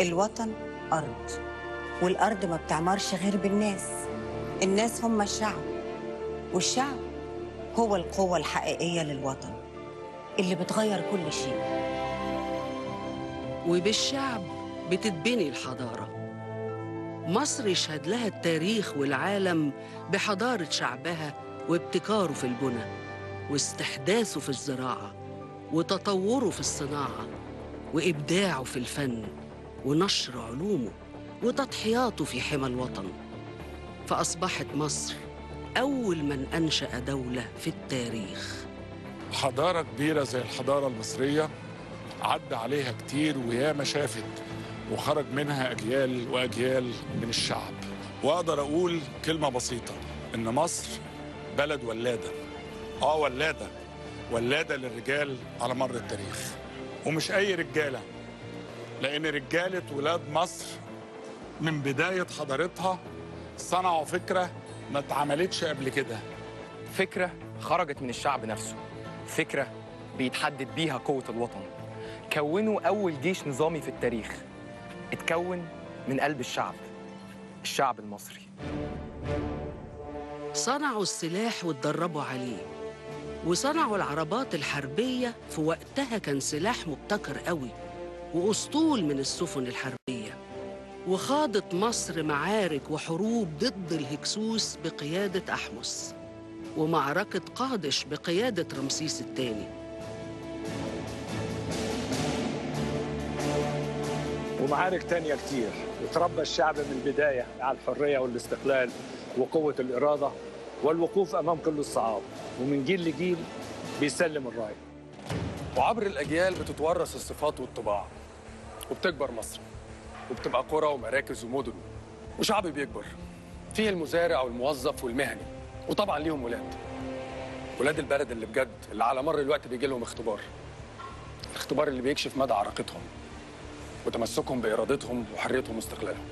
الوطن أرض والأرض ما بتعمرش غير بالناس الناس هم الشعب والشعب هو القوة الحقيقية للوطن اللي بتغير كل شيء وبالشعب بتتبني الحضارة مصر يشهد لها التاريخ والعالم بحضارة شعبها وابتكاره في البنى واستحداثه في الزراعة وتطوره في الصناعة وإبداعه في الفن ونشر علومه وتضحياته في حمى الوطن فأصبحت مصر أول من أنشأ دولة في التاريخ حضارة كبيرة زي الحضارة المصرية عدى عليها كتير وياما شافت وخرج منها أجيال وأجيال من الشعب وأقدر أقول كلمة بسيطة إن مصر بلد ولادة آه ولادة ولادة للرجال على مر التاريخ ومش أي رجالة لأن رجالة ولاد مصر من بداية حضارتها صنعوا فكرة ما اتعملتش قبل كده فكرة خرجت من الشعب نفسه فكرة بيتحدد بيها قوة الوطن كونوا أول جيش نظامي في التاريخ اتكون من قلب الشعب الشعب المصري صنعوا السلاح واتدربوا عليه وصنعوا العربات الحربية في وقتها كان سلاح مبتكر قوي وأسطول من السفن الحربية وخاضت مصر معارك وحروب ضد الهكسوس بقيادة أحمس ومعركة قادش بقيادة رمسيس الثاني ومعارك تانية كتير وتربى الشعب من البداية على الحرية والاستقلال وقوة الإرادة والوقوف أمام كل الصعاب ومن جيل لجيل بيسلم الراية وعبر الأجيال بتتورث الصفات والطباع وبتكبر مصر وبتبقى قرى ومراكز ومدن وشعب بيكبر فيه المزارع والموظف والمهني وطبعا ليهم ولاد ولاد البلد اللي بجد اللي على مر الوقت بيجي لهم اختبار الاختبار اللي بيكشف مدى عراقتهم وتمسكهم بإرادتهم وحريتهم واستقلالهم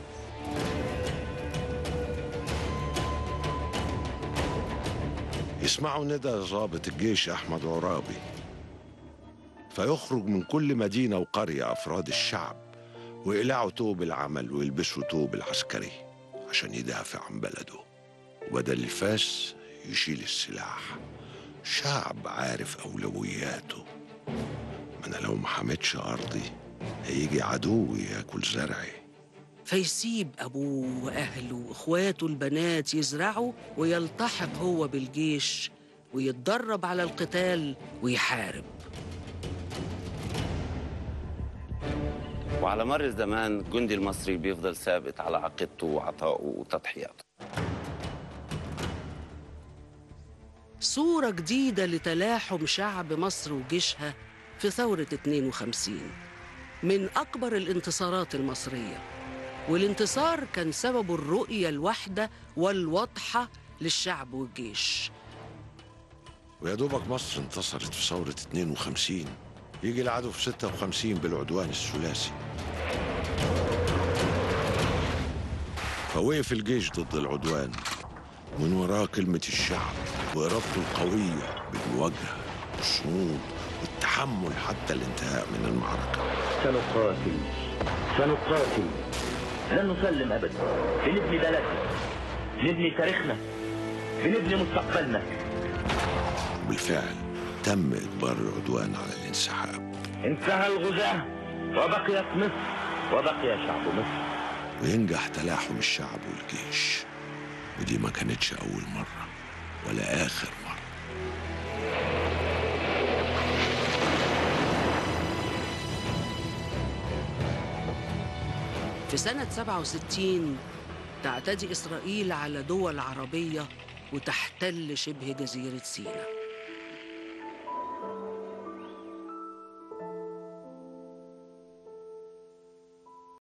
يسمعوا ندى ضابط الجيش أحمد عرابي فيخرج من كل مدينة وقرية أفراد الشعب ويقلعوا توب العمل ويلبسوا توب العسكري عشان يدافع عن بلده وبدل الفاس يشيل السلاح شعب عارف أولوياته ما أنا لو ما حميتش أرضي هيجي عدو ياكل زرعي فيسيب أبوه وأهله وإخواته البنات يزرعوا ويلتحق هو بالجيش ويتدرب على القتال ويحارب وعلى مر الزمان الجندي المصري بيفضل ثابت على عقيدته وعطائه وتضحياته صورة جديدة لتلاحم شعب مصر وجيشها في ثورة 52 من أكبر الانتصارات المصرية والانتصار كان سببه الرؤية الواحدة والواضحة للشعب والجيش ويا دوبك مصر انتصرت في ثورة 52 يجي العدو في 56 بالعدوان الثلاثي فوقف الجيش ضد العدوان من وراه كلمة الشعب وإرادته القوية بالمواجهة والصمود والتحمل حتى الانتهاء من المعركة سنقاتل سنقاتل لن نسلم ابدا بنبني بلدنا بنبني تاريخنا بنبني مستقبلنا بالفعل تم إجبار العدوان على الانسحاب انتهى الغزاة وبقيت مصر وبقي شعب مصر وينجح تلاحم الشعب والجيش ودي ما كانتش أول مرة ولا آخر مرة في سنة 67 تعتدي إسرائيل على دول عربية وتحتل شبه جزيرة سيناء